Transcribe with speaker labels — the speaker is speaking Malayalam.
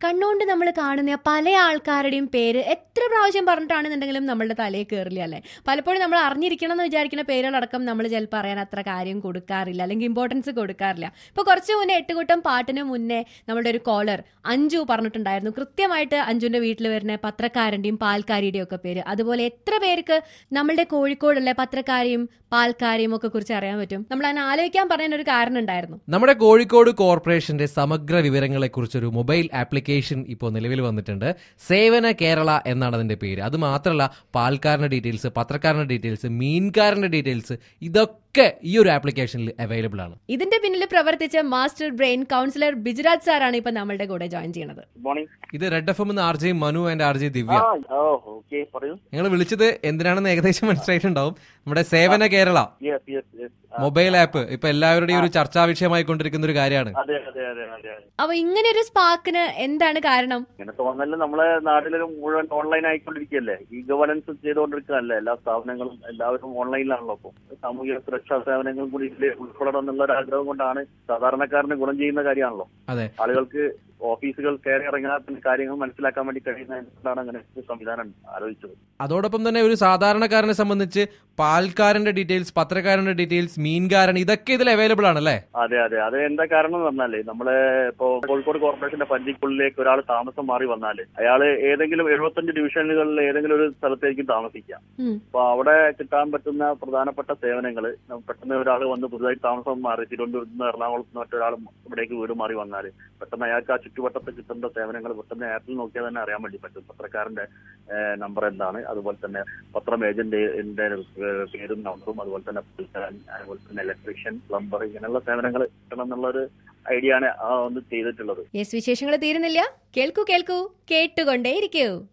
Speaker 1: കണ്ണുകൊണ്ട് നമ്മൾ കാണുന്ന പല ആൾക്കാരുടെയും പേര് എത്ര പ്രാവശ്യം പറഞ്ഞിട്ടാണെന്നുണ്ടെങ്കിലും നമ്മളുടെ തലയിൽ കയറില്ല അല്ലേ പലപ്പോഴും നമ്മൾ അറിഞ്ഞിരിക്കണം എന്ന് വിചാരിക്കുന്ന പേരുകളടക്കം നമ്മൾ ചിലപ്പോൾ അറിയാൻ അത്ര കാര്യം കൊടുക്കാറില്ല അല്ലെങ്കിൽ ഇമ്പോർട്ടൻസ് കൊടുക്കാറില്ല ഇപ്പോൾ കുറച്ച് മുന്നേ എട്ടുകൂട്ടം പാട്ടിന് മുന്നേ നമ്മളുടെ ഒരു കോളർ അഞ്ജു പറഞ്ഞിട്ടുണ്ടായിരുന്നു കൃത്യമായിട്ട് അഞ്ജുവിന്റെ വീട്ടിൽ വരുന്ന പത്രക്കാരന്റെയും പാൽക്കാരിയുടെയും ഒക്കെ പേര് അതുപോലെ എത്ര പേർക്ക് നമ്മളുടെ കോഴിക്കോടുള്ള പത്രക്കാരെയും പാൽക്കാരെയും ഒക്കെ കുറിച്ച് അറിയാൻ പറ്റും നമ്മൾ അതിനെ ആലോചിക്കാൻ പറയാൻ ഒരു കാരണം ഉണ്ടായിരുന്നു
Speaker 2: നമ്മുടെ കോഴിക്കോട് കോർപ്പറേഷന്റെ സമഗ്ര വിവരങ്ങളെ കുറിച്ചൊരു മൊബൈൽ ആപ്ലിക്കേഷൻ ഇപ്പോൾ നിലവിൽ വന്നിട്ടുണ്ട് സേവന കേരള എന്നാണ് അതിന്റെ പേര് അത് മാത്രമല്ല പാൽക്കാരന്റെ ഡീറ്റെയിൽസ് പത്രക്കാരന്റെ ഡീറ്റെയിൽസ് മീൻകാരന്റെ ഡീറ്റെയിൽസ് ഇതൊക്കെ ഈ ഒരു ആപ്ലിക്കേഷനിൽ അവൈലബിൾ ആണ്
Speaker 1: ഇതിന്റെ പിന്നിൽ പ്രവർത്തിച്ച മാസ്റ്റർ ബ്രെയിൻ കൗൺസിലർ ബിജുരാജ് സാറാണ് ഇപ്പൊ നമ്മളുടെ കൂടെ ജോയിൻ ചെയ്യുന്നത്
Speaker 3: ഗുഡ് മോർണിംഗ്
Speaker 2: ഇത് red F M R J Manu and R J Divya
Speaker 3: ആ ഓ ഓക്കെ പറയൂ
Speaker 2: നിങ്ങൾ വിളിച്ചത് എന്തിനാണെന്ന് ഏകദേശം മനസ്സിലായിട്ടുണ്ടാവും നമ്മുടെ Sevana Kerala
Speaker 3: yes yes yes
Speaker 2: mobile app ഇപ്പൊ എല്ലാവരുടെയും ഒരു ചർച്ചാ വിഷയമായി കൊണ്ടിരിക്കുന്ന ഒരു കാര്യമാണ്
Speaker 3: അതെ അതെ അതെ അതെ അതെ
Speaker 1: അപ്പൊ ഇങ്ങനെ ഒരു സ്പാർക്കിന് എന്താണ് കാരണം
Speaker 3: ഇങ്ങനെ തോന്നല് നമ്മളെ നാട്ടിലൊരു മുഴുവൻ ഓൺലൈൻ ആയിക്കൊണ്ടിരിക്കുകയല്ലേ ഈ ഗവേണൻസ് ചെയ്തുകൊണ്ടിരിക്കുകയല്ലേ എല്ലാ സ്ഥാപനങ്ങളും എല്ലാവരും ഓൺലൈനിലാണല്ലോ ഇപ്പോൾ സാമൂഹിക സുരക്ഷാ സേവനങ്ങളും കൂടി ഇതിൽ ഉൾപ്പെടണം എന്നുള്ള ഒരു ആഗ്രഹം കൊണ്ടാണ് സാധാരണക്കാരന് ഗുണം ചെയ്യുന്ന കാര്യമാണല്ലോ
Speaker 2: അതെ
Speaker 3: ആളുകൾക്ക് ഓഫീസുകൾ കയറി ഇറങ്ങാത്ത കാര്യങ്ങൾ മനസ്സിലാക്കാൻ വേണ്ടി കഴിയുന്നതാണ് അങ്ങനെ ഒരു സംവിധാനം ആലോചിച്ചത്
Speaker 2: അതോടൊപ്പം തന്നെ ഒരു സാധാരണക്കാരനെ സംബന്ധിച്ച് പാൽക്കാരന്റെ ഡീറ്റെയിൽസ് പത്രക്കാരന്റെ ഡീറ്റെയിൽസ് മീൻകാരൻ ഇതൊക്കെ ഇതിൽ അവൈലബിൾ ആണല്ലേ
Speaker 3: അതെ അതെ അത് എന്താ കാരണം എന്ന് പറഞ്ഞാലേ നമ്മള് ഇപ്പോ കോഴിക്കോട് കോർപ്പറേഷന്റെ പരിധിക്കുള്ളിലേക്ക് ഒരാൾ താമസം മാറി വന്നാല് അയാള് ഏതെങ്കിലും എഴുപത്തഞ്ച് ഡിവിഷനുകളിൽ ഏതെങ്കിലും ഒരു സ്ഥലത്തേക്ക് താമസിക്കാം
Speaker 1: ഉം.
Speaker 3: അപ്പൊ അവിടെ കിട്ടാൻ പറ്റുന്ന പ്രധാനപ്പെട്ട സേവനങ്ങൾ പെട്ടെന്ന് ഒരാൾ വന്ന് പുതുതായി താമസം മാറി തിരുവനന്തപുരത്ത് നിന്ന് എറണാകുളത്ത് നിന്ന് മറ്റൊരാൾ ഇവിടേക്ക് വീട് മാറി വന്നാല് പെട്ടെന്ന് അയാൾക്ക് ആ ചുറ്റുവട്ടത്ത് കിട്ടേണ്ട സേവനങ്ങൾ പെട്ടെന്ന് ആപ്പിൽ നോക്കിയാൽ തന്നെ അറിയാൻ വേണ്ടി പറ്റും പത്രക്കാരന്റെ നമ്പർ എന്താണ് അതുപോലെ തന്നെ പത്രം ഏജന്റിന്റെ പേരും നമ്പറും അതുപോലെ തന്നെ പുള്ളിക്കാരൻ, അതുപോലെ തന്നെ ഇലക്ട്രീഷ്യൻ പ്ലംബർ ഇങ്ങനെയുള്ള സേവനങ്ങൾ കിട്ടണം എന്നുള്ള ഒരു ഐഡിയ ആണ് ആ ഒന്ന് ചെയ്തിട്ടുള്ളത്
Speaker 1: യെസ് വിശേഷങ്ങൾ തീരുന്നില്ല കേൾക്കൂ കേൾക്കൂ കേട്ടുകൊണ്ടേയിരിക്കൂ